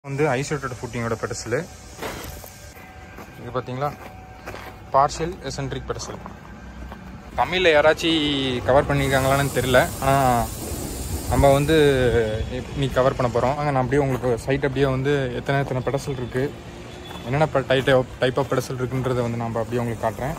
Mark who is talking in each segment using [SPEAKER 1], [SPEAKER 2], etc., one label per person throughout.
[SPEAKER 1] வந்து ஐசோலேட்டட் ஃபுட்டிங்கோட பெடசல் இது பார்த்தீங்களா பார்ஷியல் எசன்ட்ரிக் பெடசல் தமிழில் யாராச்சும் கவர் பண்ணியிருக்காங்களான்னு தெரில ஆனால் நம்ம வந்து நீ கவர் பண்ண போகிறோம் அங்கே நான் அப்படியே உங்களுக்கு சைட் அப்படியே வந்து எத்தனை எத்தனை பெடசல் இருக்குது என்னென்ன டைப் டைப் ஆஃப் பெடசல் இருக்குன்றதை வந்து நம்ம அப்படியே உங்களுக்கு காட்டுறேன்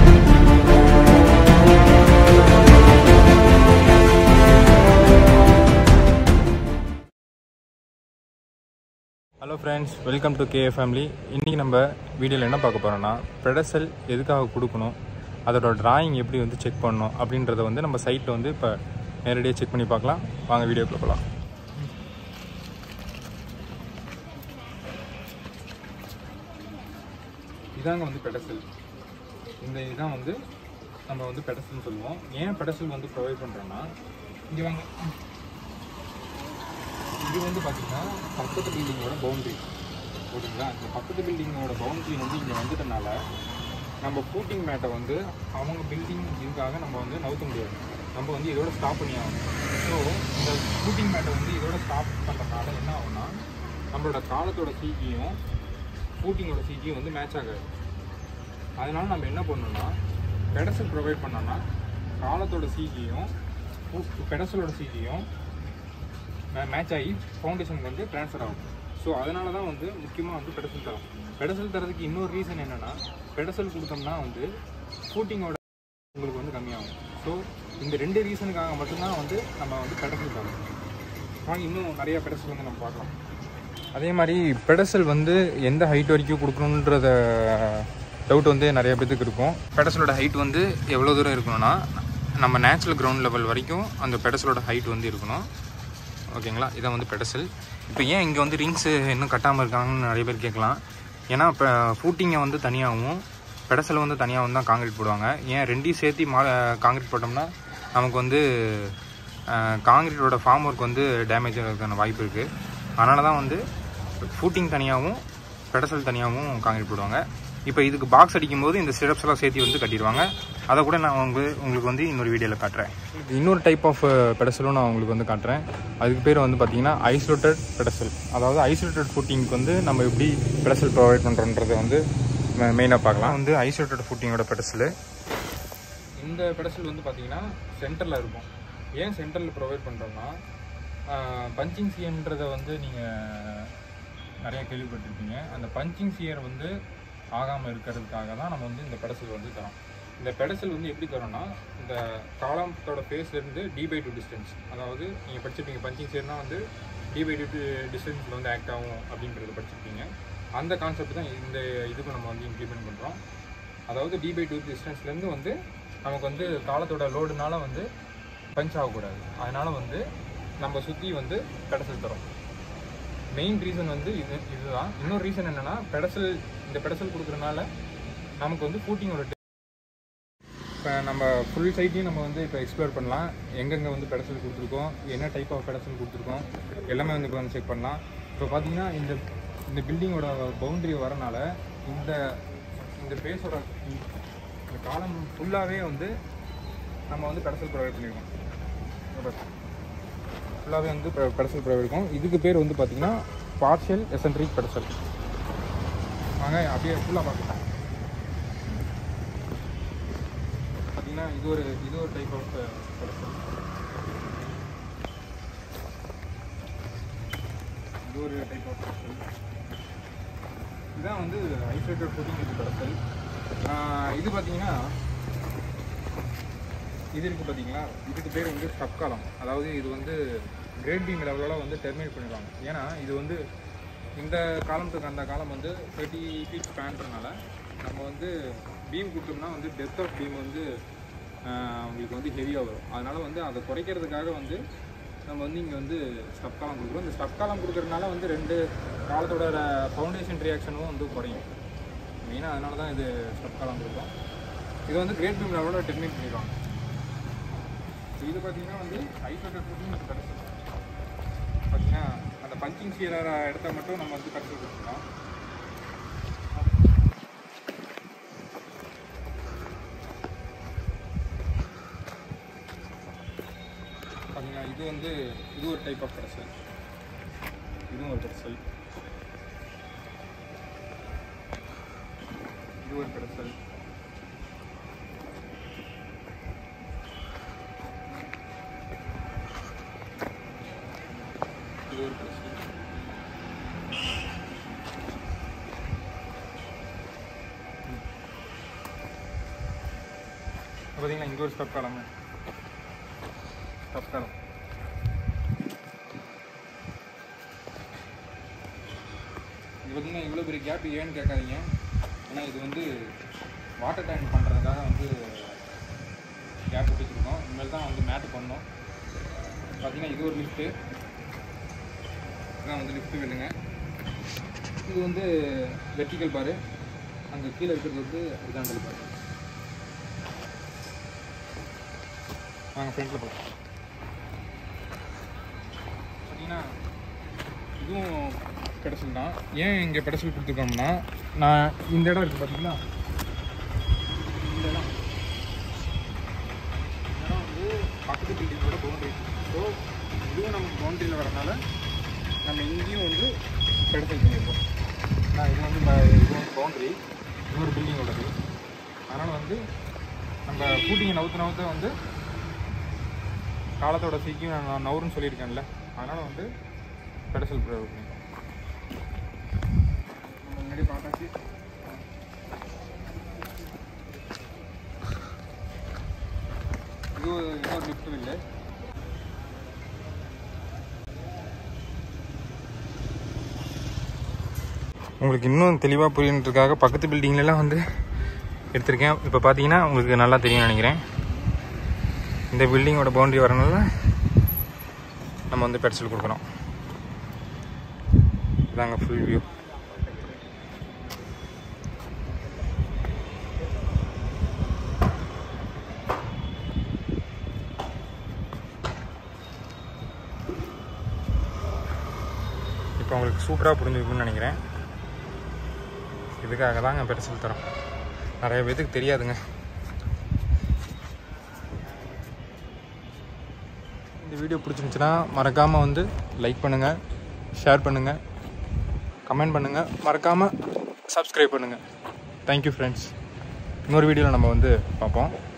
[SPEAKER 1] hello friends welcome to K family இன்றைக்கி நம்ம வீடியோவில் என்ன பார்க்க போகிறோம்னா பெடசல் எதுக்காக கொடுக்கணும் அதோட டிராயிங் எப்படி வந்து செக் பண்ணணும் அப்படின்றத வந்து நம்ம சைட்டில் வந்து இப்போ நேரடியாக செக் பண்ணி பார்க்கலாம் வாங்க வீடியோக்குள்ள போகலாம் இதாங்க வந்து பெடசல் இந்த இதுதான் வந்து நம்ம வந்து பெடசல்னு சொல்லுவோம் ஏன் பெடசல் வந்து ப்ரொவைட் பண்ணுறோன்னா இங்கே வாங்க இது வந்து பார்த்தீங்கன்னா பக்கத்து பில்டிங்கோட பவுண்ட்ரி ஓகேங்களா இந்த பக்கத்து பில்டிங்கோட பவுண்ட்ரி வந்து இங்கே வந்துட்டனால நம்ம ஃபூட்டிங் மேட்டை வந்து அவங்க பில்டிங் இதுக்காக நம்ம வந்து நவுத்த முடியாது நம்ம வந்து இதோட ஸ்டாப் பண்ணி ஆகணும் ஸோ இந்த ஃபூட்டிங் மேட்டை வந்து இதோட ஸ்டாப் பண்ணுறதுனால என்ன ஆகும்னா நம்மளோட காலத்தோட சீக்கியும் ஃபூட்டிங்கோட சீக்கியும் வந்து மேட்ச் ஆகாது அதனால நம்ம என்ன பண்ணணும்னா பெடசல் ப்ரொவைட் பண்ணோம்னா காலத்தோட சீக்கியும் பெடசலோட சீக்கியும் மேட்ச் ஆகி ஃபவுண்டேஷனுக்கு வந்து ட்ரான்ஸ்ஃபர் ஆகும் ஸோ அதனால தான் வந்து முக்கியமாக வந்து பெடசல் தரோம் பெடசல் தரதுக்கு இன்னொரு ரீசன் என்னென்னா பெடசல் கொடுத்தோம்னா வந்து ஃபூட்டிங்கோட உங்களுக்கு வந்து கம்மியாகும் ஸோ இந்த ரெண்டு ரீசனுக்காக மட்டும்தான் வந்து நம்ம வந்து பெடசல் தரோம் வாங்க இன்னும் நிறைய பெடசல் வந்து நம்ம பார்க்கலாம் அதே மாதிரி பெடசல் வந்து எந்த ஹைட் வரைக்கும் கொடுக்கணுன்றத டவுட் வந்து நிறைய பேத்துக்கு இருக்கும் பெடசலோட ஹைட் வந்து எவ்வளோ தூரம் இருக்கணும்னா நம்ம நேச்சுரல் கிரவுண்ட் லெவல் வரைக்கும் அந்த பெடசலோட ஹைட் வந்து இருக்கணும் ஓகேங்களா இதான் வந்து பெடசல் இப்போ ஏன் இங்கே வந்து ரிங்ஸு இன்னும் கட்டாமல் இருக்காங்கன்னு நிறைய பேர் கேட்கலாம் ஏன்னா இப்போ ஃபூட்டிங்கை வந்து தனியாகவும் பெடசலை வந்து தனியாகவும் தான் காங்கிரீட் போடுவாங்க ஏன் ரெண்டையும் சேர்த்து மா காங்கிரீட் போட்டோம்னா நமக்கு வந்து காங்கிரீட்டோட ஃபார்ம் ஒர்க் வந்து டேமேஜ் ஆகிறதுக்கான வாய்ப்பு இருக்குது அதனால தான் வந்து ஃபூட்டிங் தனியாகவும் பெடசல் தனியாகவும் காங்கிரீட் போடுவாங்க இப்போ இதுக்கு பாக்ஸ் அடிக்கும்போது இந்த ஸ்டெப்ஸ் எல்லாம் சேர்த்து வந்து கட்டிடுவாங்க அதை கூட நான் உங்களுக்கு உங்களுக்கு வந்து இன்னொரு வீடியோவில் காட்டுறேன் இன்னொரு டைப் ஆஃப் பெடசலும் நான் உங்களுக்கு வந்து காட்டுறேன் அதுக்கு பேர் வந்து பார்த்தீங்கன்னா ஐசோலேட்டட் பெடசல் அதாவது ஐசோலேட்டட் ஃபுட்டிங்க்கு வந்து நம்ம எப்படி பெடசல் ப்ரொவைட் பண்ணுறோன்றதை வந்து மெயினாக பார்க்கலாம் வந்து ஐசோலேட்டட் ஃபுட்டிங்கோட பெடசல் இந்த பெடசல் வந்து பார்த்தீங்கன்னா சென்டரில் இருக்கும் ஏன் சென்டரில் ப்ரொவைட் பண்ணுறோம்னா பஞ்சிங் சியன்றதை வந்து நீங்கள் நிறைய கேள்விப்பட்டிருப்பீங்க அந்த பஞ்சிங் சியர் வந்து ஆகாமல் இருக்கிறதுக்காக தான் நம்ம வந்து இந்த பெடசல் வந்து தரோம் இந்த பெடசல் வந்து எப்படி தரோம்னா இந்த காலத்தோட ஃபேஸ்லேருந்து டி பை டூ டிஸ்டன்ஸ் அதாவது நீங்கள் படிச்சிருப்பீங்க பஞ்சிங் சேர்னா வந்து டி பை டூ டிஸ்டன்ஸில் வந்து ஆக்ட் ஆகும் அப்படின்றத படிச்சிருப்பீங்க அந்த கான்செப்ட் தான் இந்த இதுக்கு நம்ம வந்து இம்ப்ளிமெண்ட் பண்ணுறோம் அதாவது டி பை டூ டிஸ்டன்ஸ்லேருந்து வந்து நமக்கு வந்து காலத்தோட லோடுனால வந்து பஞ்ச் ஆகக்கூடாது அதனால் வந்து நம்ம சுற்றி வந்து பெடசல் தரோம் மெயின் ரீசன் வந்து இது இதுதான் இன்னொரு ரீசன் என்னென்னா பெடசல் இந்த பெடசல் கொடுக்குறதுனால நமக்கு வந்து ஃபூட்டிங்கோட இப்போ நம்ம ஃபுல் சைட்டையும் நம்ம வந்து இப்போ எக்ஸ்ப்ளோர் பண்ணலாம் எங்கெங்கே வந்து பெடசல் கொடுத்துருக்கோம் என்ன டைப் ஆஃப் பெடசல் கொடுத்துருக்கோம் எல்லாமே வந்து இப்போ வந்து செக் பண்ணலாம் இப்போ பார்த்தீங்கன்னா இந்த இந்த பில்டிங்கோட பவுண்டரி வரனால இந்த இந்த ஃபேஸோட இந்த காலம் ஃபுல்லாகவே வந்து நம்ம வந்து பெடசல் ப்ரொவைட் பண்ணியிருக்கோம் ஃபுல்லாகவே வந்து பெடசல் ப்ரொவைட் இருக்கும் இதுக்கு பேர் வந்து பார்த்தீங்கன்னா பார்ஷியல் எசன்ட்ரிக் பெடசல் வாங்க அப்படியே ஃபுல்லாக பார்க்கலாம் பார்த்தீங்கன்னா இது ஒரு இது ஒரு டைப் ஆஃப் பெடசல் இது ஒரு டைப் ஆஃப் பெடசல் இதுதான் வந்து ஐசோலேட்டட் ஃபுட்டிங் இது பெடசல் இது பார்த்தீங்கன்னா இது இருக்குது பார்த்தீங்களா இதுக்கு பேர் வந்து ஸ்டப் காலம் அதாவது இது வந்து கிரேட் பீம் லெவலோட வந்து டெர்மினேட் பண்ணிடுவாங்க ஏன்னா இது வந்து இந்த காலத்துக்கு அந்த காலம் வந்து தேர்ட்டி ஃபீட் ஸ்பேன்றனால நம்ம வந்து பீம் கொடுத்தோம்னா வந்து டெப்த் ஆஃப் பீம் வந்து உங்களுக்கு வந்து ஹெவியாக வரும் அதனால் வந்து அதை குறைக்கிறதுக்காக வந்து நம்ம வந்து இங்கே வந்து ஸ்டப் காலம் கொடுக்குறோம் இந்த ஸ்டப் காலம் கொடுக்குறதுனால வந்து ரெண்டு காலத்தோட ஃபவுண்டேஷன் ரியாக்ஷனும் வந்து குறையும் மெயினாக அதனால தான் இது ஸ்டப் காலம் கொடுக்குறோம் இது வந்து கிரேட் பீம் லெவலோட டெர்மினேட் பண்ணிடுவாங்க இது பார்த்தீங்கன்னா வந்து ஐசோலேட்டட் ஃபுட்டிங் கிடைச்சது பார்த்தீங்கன்னா அந்த பஞ்சிங் செய்கிற இடத்த மட்டும் நம்ம வந்து கடைசி கொடுத்துக்கலாம் பார்த்தீங்கன்னா இது வந்து இது ஒரு டைப் ஆஃப் கடைசல் இதுவும் ஒரு கடைசல் ஒரு பெடசல் இது ஒரு பெடசல் பார்த்தீங்கன்னா இங்கே ஒரு ஸ்டப் காலம் ஸ்டப் காலம் இது பார்த்தீங்கன்னா இவ்வளோ பெரிய கேப் ஏன்னு கேட்காதீங்க ஏன்னா இது வந்து வாட்டர் டேங்க் பண்ணுறதுக்காக வந்து கேப் விட்டுருக்கோம் இனிமேல் தான் வந்து மேட்டு பண்ணோம் பார்த்தீங்கன்னா இது ஒரு லிஃப்ட்டு இதான் வந்து லிஃப்ட்டு வேணுங்க இது வந்து வெர்டிக்கல் பாரு அங்கே கீழே இருக்கிறது வந்து ஹரிசாண்டல் பாரு வாங்க ஃப்ரண்ட்டில் போகலாம் பார்த்தீங்கன்னா இதுவும் பெடசல் தான் ஏன் இங்கே பெடசல் கொடுத்துருக்கோம்னா நான் இந்த இடம் இருக்குது பார்த்தீங்களா இந்த இடம் இந்த இடம் வந்து பக்கத்து பில்டிங்கோட பவுண்டரி ஸோ இதுவும் நமக்கு பவுண்டரியில் வரனால நம்ம இங்கேயும் வந்து பெடசல் பண்ணியிருக்கோம் நான் இது வந்து ப- இது வந்து பவுண்டரி இது ஒரு பில்டிங்கோடது அதனால் வந்து நம்ம கூட்டிங்கை நவுத்து நவுத்த வந்து காலத்தோட சீக்கிரம் நான் நவுறுன்னு சொல்லியிருக்கேன்ல அதனால் வந்து பெடசல் ப்ரொவைட் பண்ணியிருக்கோம் நம்ம முன்னாடி பார்த்தாச்சு இது ஒரு- இன்னொரு லிஃப்ட் இல்லை உங்களுக்கு இன்னும் தெளிவாக புரியணுன்றதுக்காக பக்கத்து பில்டிங்லலாம் வந்து எடுத்திருக்கேன் இப்போ பார்த்தீங்கன்னா உங்களுக்கு நல்லா தெரியும்னு நினைக்கிறேன் இந்த பில்டிங்கோட பவுண்டரி வரனால நம்ம வந்து பெட்சல் கொடுக்குறோம் இதாங்க ஃபுல் வியூ இப்போ உங்களுக்கு சூப்பராக புரிஞ்சுருக்குன்னு நினைக்கிறேன் இதுக்காக தாங்க பெட்சல் தரோம் நிறைய பேத்துக்கு தெரியாதுங்க இந்த வீடியோ பிடிச்சிருந்துச்சுன்னா மறக்காமல் வந்து லைக் பண்ணுங்கள் ஷேர் பண்ணுங்கள் கமெண்ட் பண்ணுங்கள் மறக்காமல் சப்ஸ்கிரைப் பண்ணுங்கள் தேங்க்யூ ஃப்ரெண்ட்ஸ் இன்னொரு வீடியோவில் நம்ம வந்து பார்ப்போம்